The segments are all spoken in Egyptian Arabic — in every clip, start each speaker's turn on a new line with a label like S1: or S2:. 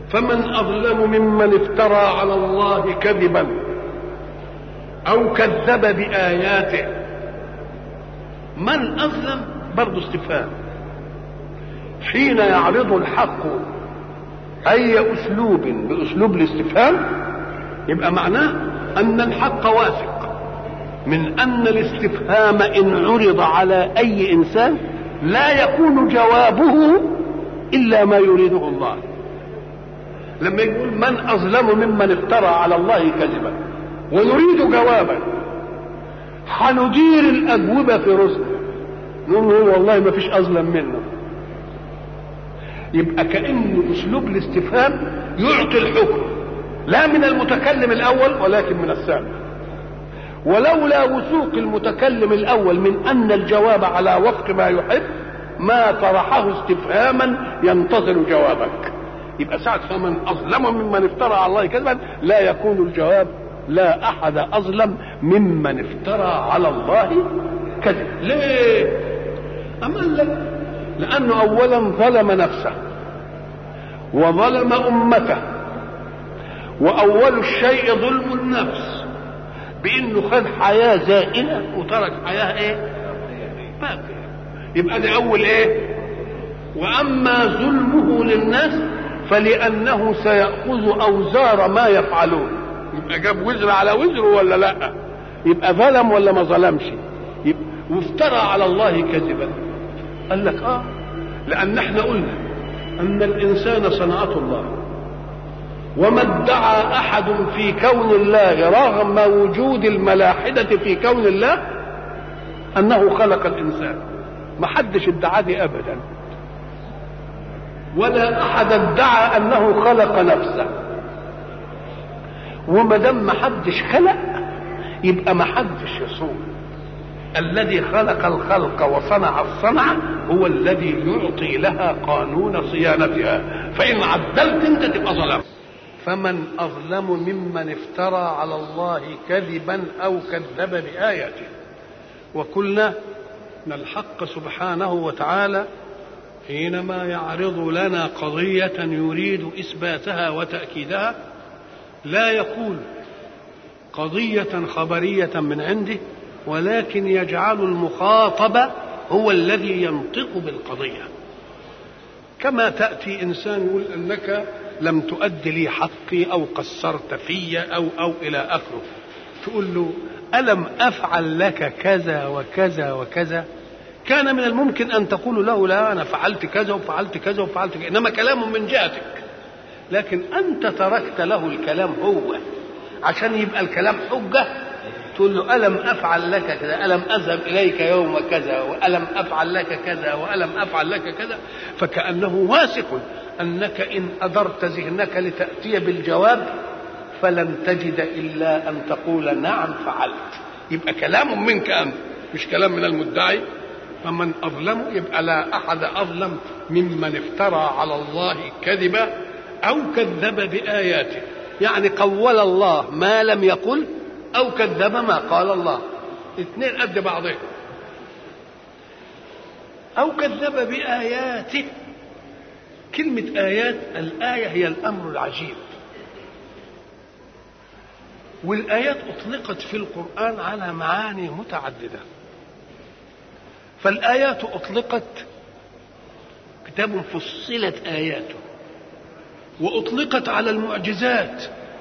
S1: فمن أظلم ممن افترى على الله كذبا أو كذب بآياته من أظلم برضه استفهام حين يعرض الحق أي أسلوب بأسلوب الاستفهام يبقى معناه أن الحق واثق من أن الاستفهام إن عرض على أي إنسان لا يكون جوابه إلا ما يريده الله لما يقول من أظلم ممن افترى على الله كذبا ونريد جوابا هندير الأجوبة في رسل نقول له والله ما فيش أظلم منه يبقى كأن أسلوب الاستفهام يعطي الحكم لا من المتكلم الأول ولكن من السامع ولولا وثوق المتكلم الأول من أن الجواب على وفق ما يحب ما طرحه استفهاما ينتظر جوابك يبقى ساعة فمن أظلم ممن افترى على الله كذبا لا يكون الجواب لا أحد أظلم ممن افترى على الله كذب ليه؟ أما لك لأنه أولا ظلم نفسه وظلم أمته وأول الشيء ظلم النفس بأنه خد حياة زائلة وترك حياة إيه؟ باقية يبقى دي أول إيه؟ وأما ظلمه للناس فلأنه سيأخذ أوزار ما يفعلون يبقى جاب وزر على وزر ولا لا يبقى ظلم ولا ما ظلمش يبقى وافترى على الله كذبا قال لك اه لان احنا قلنا ان الانسان صنعه الله وما ادعى احد في كون الله رغم وجود الملاحده في كون الله انه خلق الانسان ما حدش ادعى دي ابدا ولا احد ادعى انه خلق نفسه وما دام ما حدش خلق يبقى ما حدش يصوم الذي خلق الخلق وصنع الصنعة هو الذي يعطي لها قانون صيانتها فإن عدلت أنت تبقى ظلمت فمن أظلم ممن افترى على الله كذبا أو كذب بآياته وقلنا أن الحق سبحانه وتعالى حينما يعرض لنا قضية يريد إثباتها وتأكيدها لا يقول قضية خبرية من عنده ولكن يجعل المخاطب هو الذي ينطق بالقضية كما تأتي إنسان يقول أنك لم تؤد لي حقي أو قصرت في أو أو إلى آخره تقول له ألم أفعل لك كذا وكذا وكذا كان من الممكن أن تقول له لا أنا فعلت كذا وفعلت كذا وفعلت كذا إنما كلام من جهتك لكن أنت تركت له الكلام هو عشان يبقى الكلام حجة تقول له ألم أفعل لك كذا ألم أذهب إليك يوم كذا وألم أفعل لك كذا وألم أفعل لك كذا فكأنه واثق أنك إن أدرت ذهنك لتأتي بالجواب فلن تجد إلا أن تقول نعم فعلت يبقى كلام منك أنت مش كلام من المدعي فمن أظلم يبقى لا أحد أظلم ممن افترى على الله كذبا أو كذب بآياته يعني قول الله ما لم يقل أو كذب ما قال الله اثنين قد بعضهم أو كذب بآياته كلمة آيات الآية هي الأمر العجيب والآيات أطلقت في القرآن على معاني متعددة فالآيات أطلقت كتاب فصلت آياته وأطلقت على المعجزات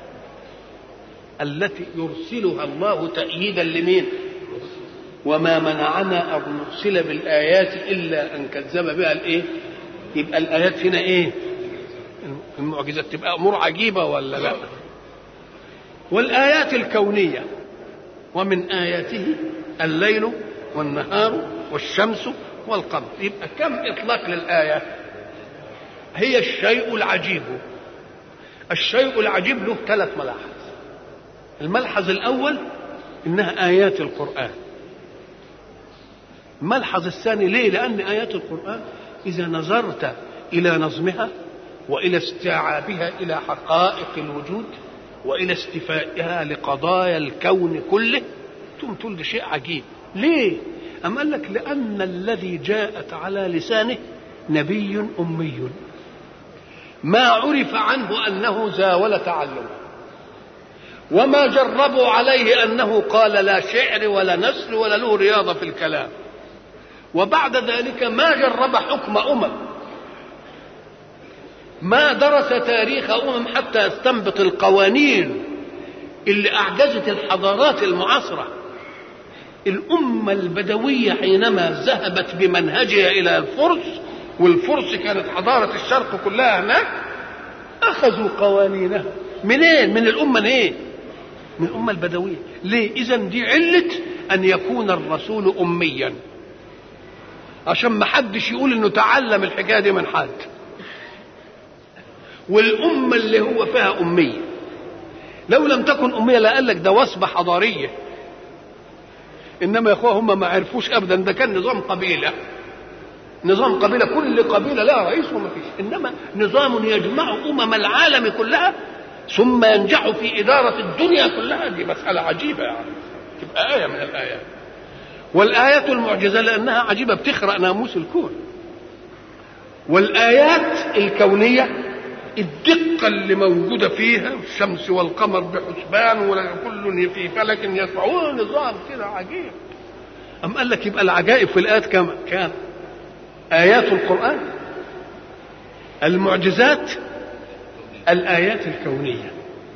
S1: التي يرسلها الله تأييدا لمين وما منعنا أن نرسل بالآيات إلا أن كذب بها الإيه يبقى الآيات هنا إيه المعجزات تبقى أمور عجيبة ولا لا والآيات الكونية ومن آياته الليل والنهار والشمس والقمر يبقى كم إطلاق للآية هي الشيء العجيب الشيء العجيب له ثلاث ملاحظ الملحظ الأول إنها آيات القرآن الملحظ الثاني ليه لأن آيات القرآن إذا نظرت إلى نظمها وإلى استيعابها إلى حقائق الوجود وإلى استيفائها لقضايا الكون كله ثم تقول ده شيء عجيب ليه أم قال لك لأن الذي جاءت على لسانه نبي أمي ما عرف عنه انه زاول تعلما وما جربوا عليه انه قال لا شعر ولا نثر ولا له رياضه في الكلام وبعد ذلك ما جرب حكم امم ما درس تاريخ امم حتى يستنبط القوانين اللي اعجزت الحضارات المعاصره الامه البدويه حينما ذهبت بمنهجها الى الفرس والفرس كانت حضاره الشرق كلها هناك اخذوا قوانينها منين من الامه ايه من الامه البدويه ليه اذا دي عله ان يكون الرسول اميا عشان ما حدش يقول انه تعلم الحكايه دي من حد والامه اللي هو فيها اميه لو لم تكن اميه لقال لك ده وصفه حضاريه انما يا اخوه هم ما عرفوش ابدا ده كان نظام قبيله نظام قبيله كل قبيله لها رئيس وما فيش انما نظام يجمع امم العالم كلها ثم ينجح في اداره الدنيا كلها دي مساله عجيبه يعني تبقى ايه من الايات والايات المعجزه لانها عجيبه بتخرق ناموس الكون والايات الكونيه الدقه اللي موجوده فيها الشمس والقمر بحسبان وكل في فلك يسعون نظام كده عجيب أم قال لك يبقى العجائب في الآيات كم كام آيات القرآن المعجزات الآيات الكونية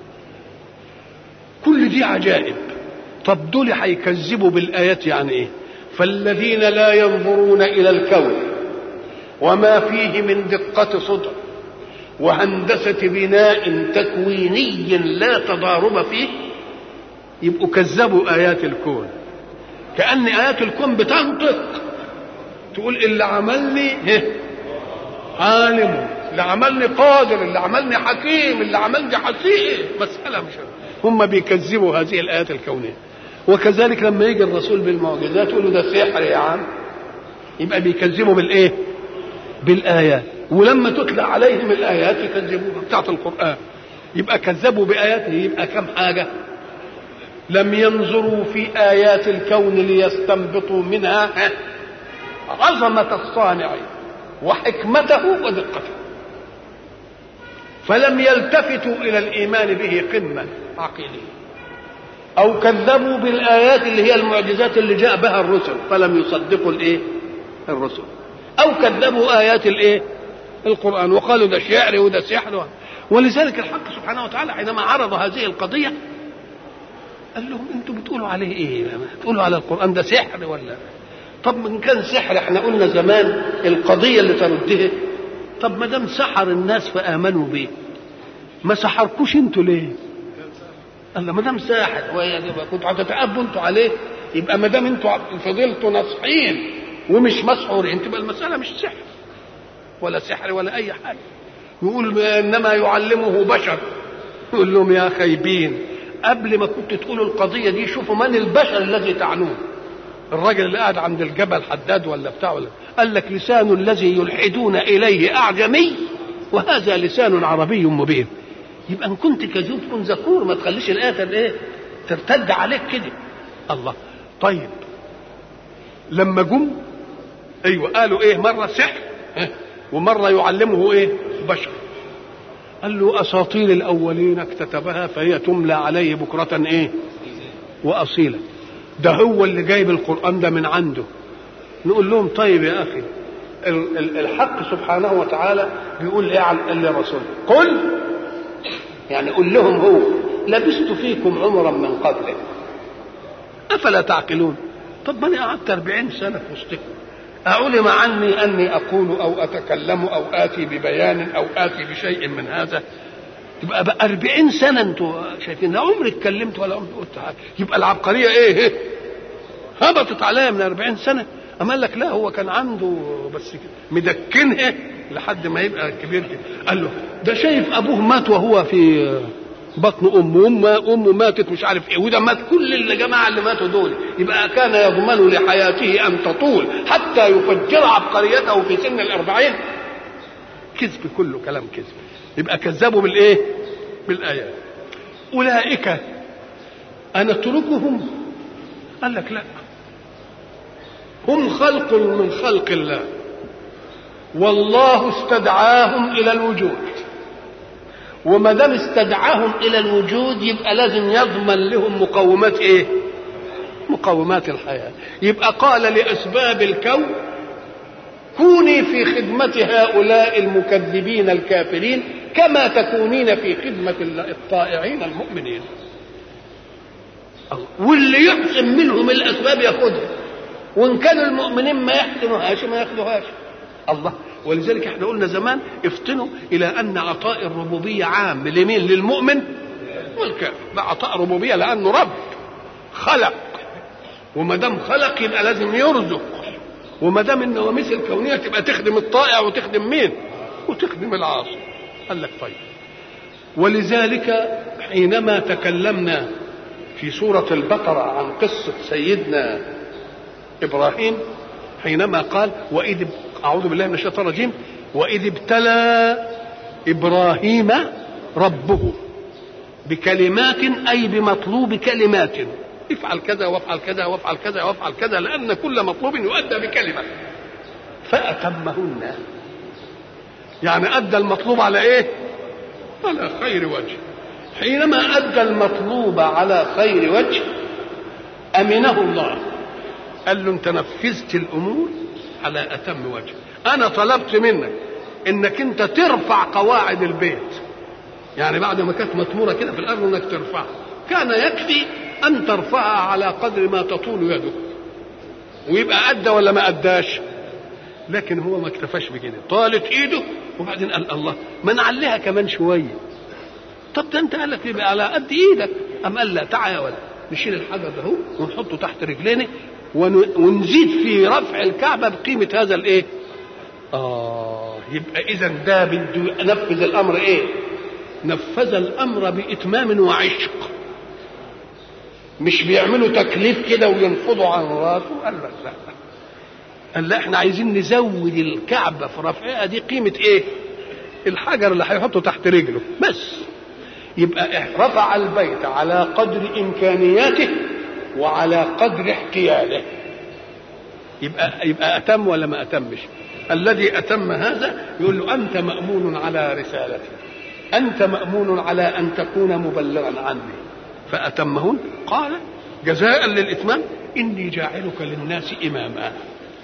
S1: كل دي عجائب طب دول هيكذبوا بالآيات يعني إيه فالذين لا ينظرون إلى الكون وما فيه من دقة صدر وهندسة بناء تكويني لا تضارب فيه يبقوا كذبوا آيات الكون كأن آيات الكون بتنطق تقول اللي عملني عالم اللي عملني قادر اللي عملني حكيم اللي عملني حسيب مسألة مش هم بيكذبوا هذه الآيات الكونية وكذلك لما يجي الرسول بالمعجزات يقولوا ده سحر يا عم يبقى بيكذبوا بالإيه؟ بالآيات ولما تتلى عليهم الآيات يكذبوها بتاعت القرآن يبقى كذبوا بآياته يبقى كم حاجة لم ينظروا في آيات الكون ليستنبطوا منها عظمة الصانع وحكمته ودقته فلم يلتفتوا إلى الإيمان به قمة عقيدية أو كذبوا بالآيات اللي هي المعجزات اللي جاء بها الرسل فلم يصدقوا الإيه؟ الرسل أو كذبوا آيات الإيه؟ القرآن وقالوا ده شعر وده سحر ولذلك الحق سبحانه وتعالى حينما عرض هذه القضية قال لهم انتوا بتقولوا عليه ايه؟ بتقولوا على القرآن ده سحر ولا طب من كان سحر احنا قلنا زمان القضية اللي تردها طب ما دام سحر الناس فآمنوا بيه ما سحركوش انتوا ليه؟ قال ما دام ساحر كنتوا هتتأبوا انتوا عليه يبقى ما دام انتوا فضلتوا ناصحين ومش مسحورين تبقى المسألة مش سحر ولا سحر ولا أي حاجة يقول إنما يعلمه بشر يقول لهم يا خايبين قبل ما كنت تقولوا القضية دي شوفوا من البشر الذي تعنون الراجل اللي قاعد عند الجبل حداد ولا بتاع ولا قال لك لسان الذي يلحدون إليه أعجمي وهذا لسان عربي مبين يبقى ان كنت كذوب كن ذكور ما تخليش الايه ايه ترتد عليك كده الله طيب لما جم ايوه قالوا ايه مره سحر ومره يعلمه ايه بشر قال له اساطير الاولين اكتتبها فهي تملى عليه بكره ايه واصيلا ده هو اللي جايب القران ده من عنده نقول لهم طيب يا اخي الحق سبحانه وتعالى بيقول ايه على الرسول قل يعني قل لهم هو لبست فيكم عمرا من قبله افلا تعقلون طب ما انا قعدت 40 سنه في وسطكم أعلم عني أني أقول أو أتكلم أو آتي ببيان أو آتي بشيء من هذا يبقى بقى 40 سنة أنتوا شايفين لا عمري اتكلمت ولا عمري قلت حاجة يبقى العبقرية إيه؟ هبطت عليا من 40 سنة أما قال لك لا هو كان عنده بس مدكنها لحد ما يبقى كبير كده قال له ده شايف أبوه مات وهو في بطن امه امه امه ماتت مش عارف ايه وده مات كل الجماعه اللي ماتوا دول يبقى كان يضمن لحياته ان تطول حتى يفجر عبقريته في سن الأربعين كذب كله كلام كذب يبقى كذبوا بالايه بالايات اولئك انتركهم قال لك لا هم خلق من خلق الله والله استدعاهم الى الوجود وما دام استدعاهم الى الوجود يبقى لازم يضمن لهم مقومات ايه مقومات الحياه يبقى قال لاسباب الكون كوني في خدمه هؤلاء المكذبين الكافرين كما تكونين في خدمه الطائعين المؤمنين واللي يحسن منهم الاسباب ياخذها وان كانوا المؤمنين ما يحسنوهاش ما ياخذوهاش الله ولذلك احنا قلنا زمان افتنوا الى ان عطاء الربوبيه عام لمين للمؤمن والكافر ده عطاء ربوبيه لانه رب خلق وما دام خلق يبقى لازم يرزق وما دام النواميس الكونيه تبقى تخدم الطائع وتخدم مين وتخدم العاصي قال لك طيب ولذلك حينما تكلمنا في سورة البقرة عن قصة سيدنا إبراهيم حينما قال وإذ أعوذ بالله من الشيطان الرجيم وإذ ابتلى إبراهيم ربه بكلمات أي بمطلوب كلمات افعل كذا وافعل كذا وافعل كذا وافعل كذا لأن كل مطلوب يؤدى بكلمة فأتمهن يعني أدى المطلوب على إيه؟ على خير وجه حينما أدى المطلوب على خير وجه أمنه الله قال له أنت نفذت الأمور على أتم وجه أنا طلبت منك إنك أنت ترفع قواعد البيت يعني بعد ما كانت مطمورة كده في الأرض إنك ترفعها كان يكفي أن ترفعها على قدر ما تطول يدك ويبقى أدى ولا ما أداش لكن هو ما اكتفاش بكده طالت ايده وبعدين قال الله ما نعليها كمان شويه طب ده انت قال لك يبقى على قد ايدك ام قال لا تعالى يا ولد نشيل الحجر ده هو ونحطه تحت رجلينا ونزيد في رفع الكعبه بقيمه هذا الايه اه يبقى اذا ده بده نفذ الامر ايه نفذ الامر باتمام وعشق مش بيعملوا تكليف كده وينفضوا عن راسه قال لك لا قال لا احنا عايزين نزود الكعبه في رفعها دي قيمه ايه الحجر اللي هيحطه تحت رجله بس يبقى رفع البيت على قدر امكانياته وعلى قدر احتياله يبقى يبقى اتم ولا ما اتمش الذي اتم هذا يقول له انت مامون على رسالتي انت مامون على ان تكون مبلغا عني فاتمهن قال جزاء للاتمام اني جاعلك للناس اماما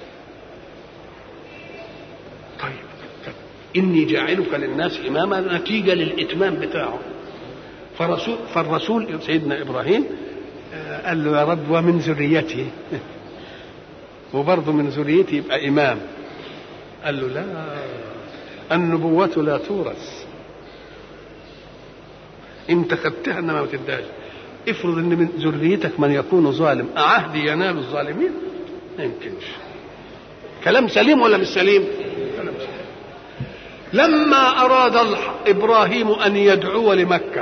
S1: طيب اني جاعلك للناس اماما نتيجه للاتمام بتاعه فرسول فالرسول سيدنا ابراهيم قال له يا رب ومن ذريتي وبرضه من ذريتي يبقى امام قال له لا النبوة لا تورث انت خدتها انما ما تداش افرض ان من ذريتك من يكون ظالم أعهدي ينال الظالمين ما يمكنش كلام سليم ولا مش سليم كلام سليم لما أراد إبراهيم أن يدعو لمكة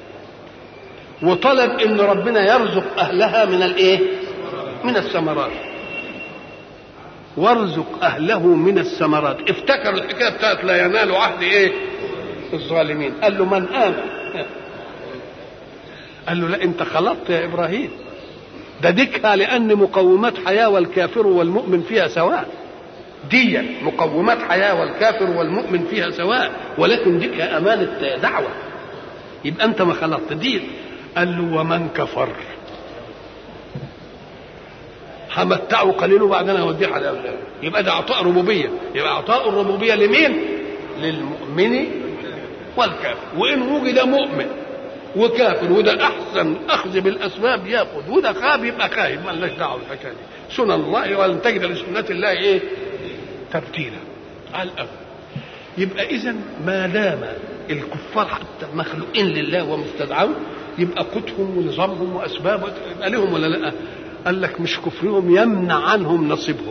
S1: وطلب ان ربنا يرزق اهلها من الايه من الثمرات وارزق اهله من الثمرات افتكر الحكايه بتاعت لا ينال عهد ايه الظالمين قال له من امن قال له لا انت خلطت يا ابراهيم ده ديكها لان مقومات حياه والكافر والمؤمن فيها سواء دي مقومات حياه والكافر والمؤمن فيها سواء ولكن ديكها امانه دعوه يبقى انت ما خلطت دي قال له ومن كفر همتعه قليل وبعدين اوديه على اولاده يبقى ده عطاء ربوبيه يبقى عطاء الربوبيه لمين؟ للمؤمن والكافر وان وجد مؤمن وكافر وده احسن اخذ بالاسباب ياخذ وده خاب يبقى خايب مالناش دعوه بالحكايه دي سنن الله ولن تجد لسنه الله ايه؟ تبديلا على الأول يبقى اذا ما دام الكفار حتى مخلوقين لله ومستدعون يبقى قوتهم ونظامهم واسبابهم يبقى لهم ولا لا؟ قال لك مش كفرهم يمنع عنهم نصيبهم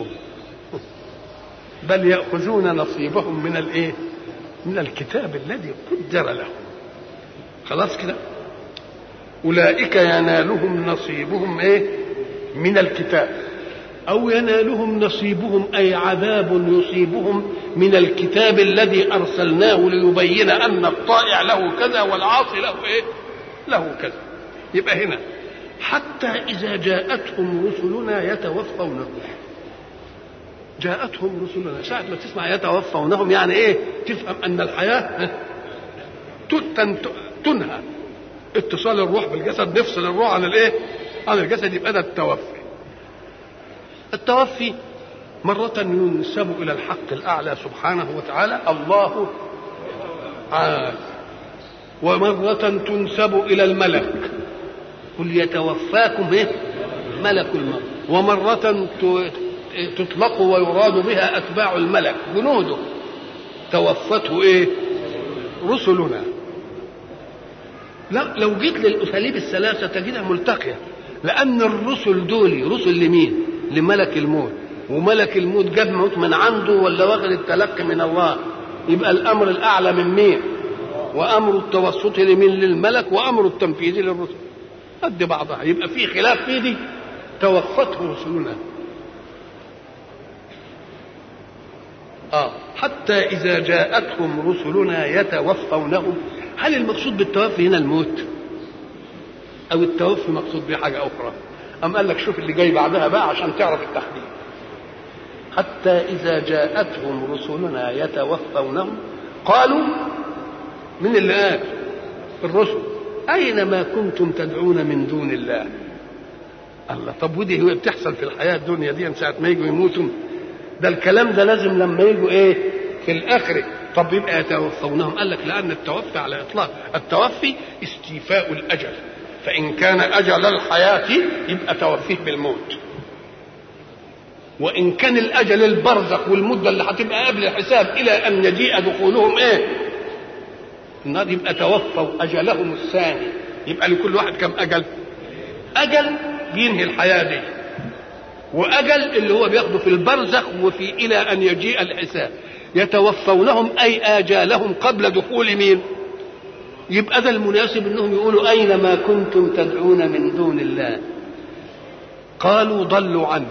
S1: بل ياخذون نصيبهم من الايه؟ من الكتاب الذي قدر لهم خلاص كده اولئك ينالهم نصيبهم ايه؟ من الكتاب او ينالهم نصيبهم اي عذاب يصيبهم من الكتاب الذي ارسلناه ليبين ان الطائع له كذا والعاصي له ايه؟ له كذا يبقى هنا حتى إذا جاءتهم رسلنا يتوفونهم جاءتهم رسلنا ساعة ما تسمع يتوفونهم يعني إيه تفهم أن الحياة تنهى اتصال الروح بالجسد نفصل الروح عن الايه عن الجسد يبقى ده التوفي التوفي مرة ينسب إلى الحق الأعلى سبحانه وتعالى الله عاد ومرة تنسب إلى الملك قل يتوفاكم إيه؟ ملك الموت ومرة تطلق ويراد بها أتباع الملك جنوده توفته إيه؟ رسلنا لا لو جيت للأساليب الثلاثة تجدها ملتقية لأن الرسل دول رسل لمين؟ لملك الموت وملك الموت جاب موت من عنده ولا واخد التلقي من الله يبقى الأمر الأعلى من مين؟ وأمر التوسط لمين؟ للملك وأمر التنفيذ للرسل قد بعضها يبقى في خلاف في دي توفته رسلنا آه حتى إذا جاءتهم رسلنا يتوفونهم هل المقصود بالتوفي هنا الموت أو التوفي مقصود به حاجة أخرى أم قال لك شوف اللي جاي بعدها بقى عشان تعرف التحديد حتى إذا جاءتهم رسلنا يتوفونهم قالوا من اللي قال الرسل أين ما كنتم تدعون من دون الله الله طب ودي هو بتحصل في الحياة الدنيا دي ساعة ما يجوا يموتوا ده الكلام ده لازم لما يجوا ايه في الآخرة طب يبقى يتوفونهم قال لك لأن التوفي على إطلاق التوفي استيفاء الأجل فإن كان أجل الحياة يبقى توفيه بالموت وإن كان الأجل البرزخ والمدة اللي هتبقى قبل الحساب إلى أن يجيء دخولهم إيه النار يبقى توفوا أجلهم الثاني يبقى لكل واحد كم أجل أجل بينهي الحياة دي وأجل اللي هو بياخده في البرزخ وفي إلى أن يجيء الحساب يتوفونهم أي آجالهم قبل دخول مين يبقى ده المناسب انهم يقولوا اين ما كنتم تدعون من دون الله قالوا ضلوا عنا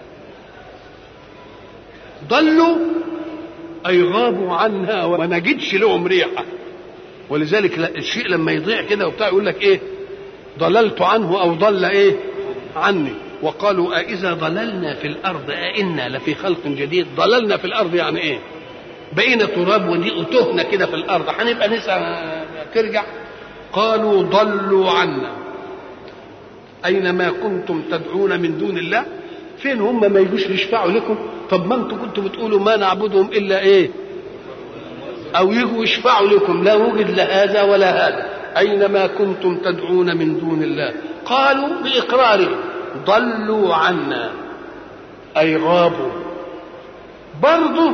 S1: ضلوا اي غابوا عنها وما نجدش لهم ريحه ولذلك الشيء لما يضيع كده وبتاع يقول لك ايه ضللت عنه او ضل ايه عني وقالوا أإذا ضللنا في الأرض أئنا لفي خلق جديد ضللنا في الأرض يعني إيه بقينا تراب وتهنا كده في الأرض هنبقى نسعى ترجع قالوا ضلوا عنا أينما كنتم تدعون من دون الله فين هم ما يجوش يشفعوا لكم طب ما انتم كنتوا بتقولوا ما نعبدهم إلا إيه أو يجوا يشفعوا لكم لا وجد لا هذا ولا هذا أينما كنتم تدعون من دون الله قالوا بإقرارهم ضلوا عنا أي غابوا برضه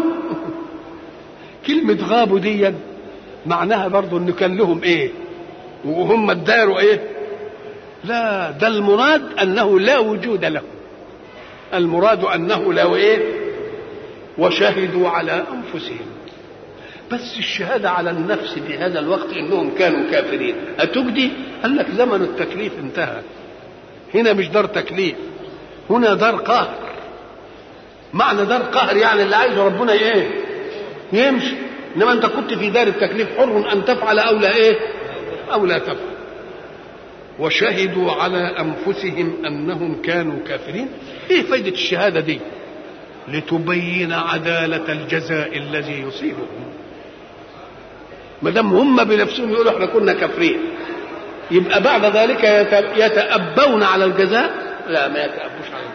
S1: كلمة غابوا دي معناها برضه انه كان لهم ايه وهم اداروا ايه لا ده المراد انه لا وجود له المراد انه لا ايه وشهدوا على انفسهم بس الشهادة على النفس في هذا الوقت انهم كانوا كافرين هتجدي قال لك زمن التكليف انتهى هنا مش دار تكليف هنا دار قهر معنى دار قهر يعني اللي عايزه ربنا ايه يمشي انما انت كنت في دار التكليف حر ان تفعل او لا ايه او لا تفعل وشهدوا على انفسهم انهم كانوا كافرين ايه فايده الشهاده دي لتبين عداله الجزاء الذي يصيبهم ما دام هم بنفسهم يقولوا احنا كنا كافرين يبقى بعد ذلك يتأبون على الجزاء لا ما يتأبوش على